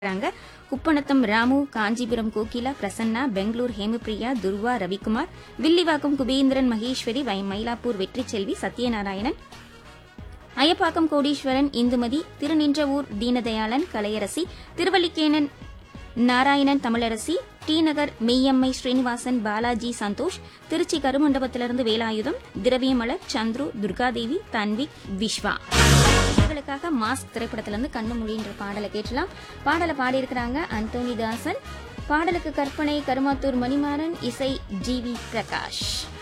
றாங்க குப்பணத்தம் ராமு காஞ்சிபுரம் கோகிலா பிரசன்னா பெங்களூர் ஹேமபிரியா துர்வா ரவிக்குமார் வில்லிவாக்கம் குபேந்திரன் மகேஸ்வரி வை மயிலாப்பூர் வெற்றிச்செல்வி சத்யநாராயணன் அயப்பாக்கம் கோடீஸ்வரன் இந்துமதி திருநின்றவூர் தீனதயாளன் கலையரசி திருவல்லிக்கேணன் நாராயணன் தமிழரசி டி நகர் மெய்யம்மை ஸ்ரீனிவாசன் பாலாஜி சந்தோஷ் திருச்சி கருமண்டபத்திலிருந்து வேலாயுதம் திரவியமலர் சந்துரு துர்காதேவி தன்விக் விஸ்வா இவர்களுக்காக மாஸ்க் திரைப்படத்திலிருந்து கண்ணு மொழின்ற பாடலை கேட்டலாம் பாடலை பாடியிருக்கிறாங்க அந்தோனிதாசன் பாடலுக்கு கற்பனை கருமாத்தூர் மணிமாறன் இசை ஜி வி பிரகாஷ்